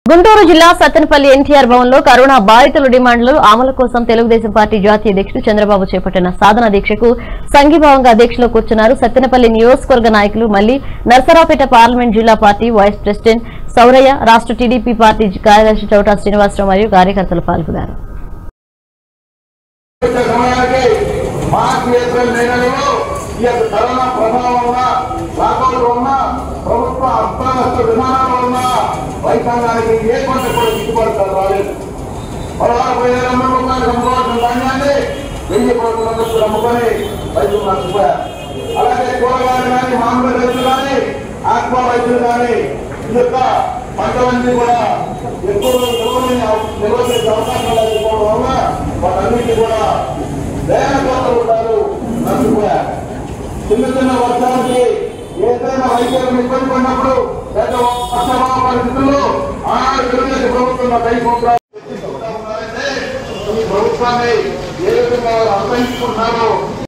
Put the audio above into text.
గుంటూరు జిల్లా సత్తెనపల్లి ఎన్టీఆర్ భవన్ లో కరోనా బాధితుల డిమాండ్లు అమలు కోసం తెలుగుదేశం పార్టీ జాతీయ అధ్యక్షుడు చంద్రబాబు చేపట్టిన సాధన దీక్షకు సంఘీభావంగా దీక్షలో కూర్చున్నారు సత్తెనపల్లి నియోజకవర్గ నాయకులు మళ్లీ నర్సరావుపేట పార్లమెంట్ జిల్లా పార్టీ వైస్ ప్రెసిడెంట్ సౌరయ్య రాష్ట్ర టీడీపీ పార్టీ కార్యదర్శి చౌటా శ్రీనివాసరావు మరియు కార్యకర్తలు పాల్గొన్నారు వచ్చే సమయానికి మార్చి ఏప్రిల్ మే నెలలో ఈ యొక్క కరోనా ప్రభావం వల్ల లాకౌట్ ఉన్న ప్రభుత్వ అర్థవ్యవస్థ విధానాల వల్ల రైతాంగానికి ఏ పంట కూడా గిట్టుబాటు రాలేదు పదహారు పదిహేను వందల రూపాయలు అమ్ముకోవాల్సిన ధాన్యాన్ని వెయ్యి పదకొండు వందలు అమ్ముకొని రైతులు నష్టపోయారు అలాగే కూరగాయలు కానీ మామూలు రైతులు కానీ ఆక్వా రైతులు కానీ ఈ యొక్క పంటలన్నీ కూడా ఎక్కువ నిల్వని నిల్వ చేసే అవకాశం లేకపోవడం వల్ల వాటన్నిటి కూడా వేల కోట్ల రూపాయలు నష్టపోయారు చిన్న చిన్న వర్షాలకి ఏదైనా రైతులను ఇబ్బంది పడినప్పుడు పెద్ద వర్షాభావ పరిస్థితుల్లో ఆనాడు తెలుగుదేశం ప్రభుత్వం నాకు ఐదు సంవత్సరాలు ఈ ప్రభుత్వాన్ని ఏ విధంగా వాళ్ళు అర్థించుకుంటున్నారో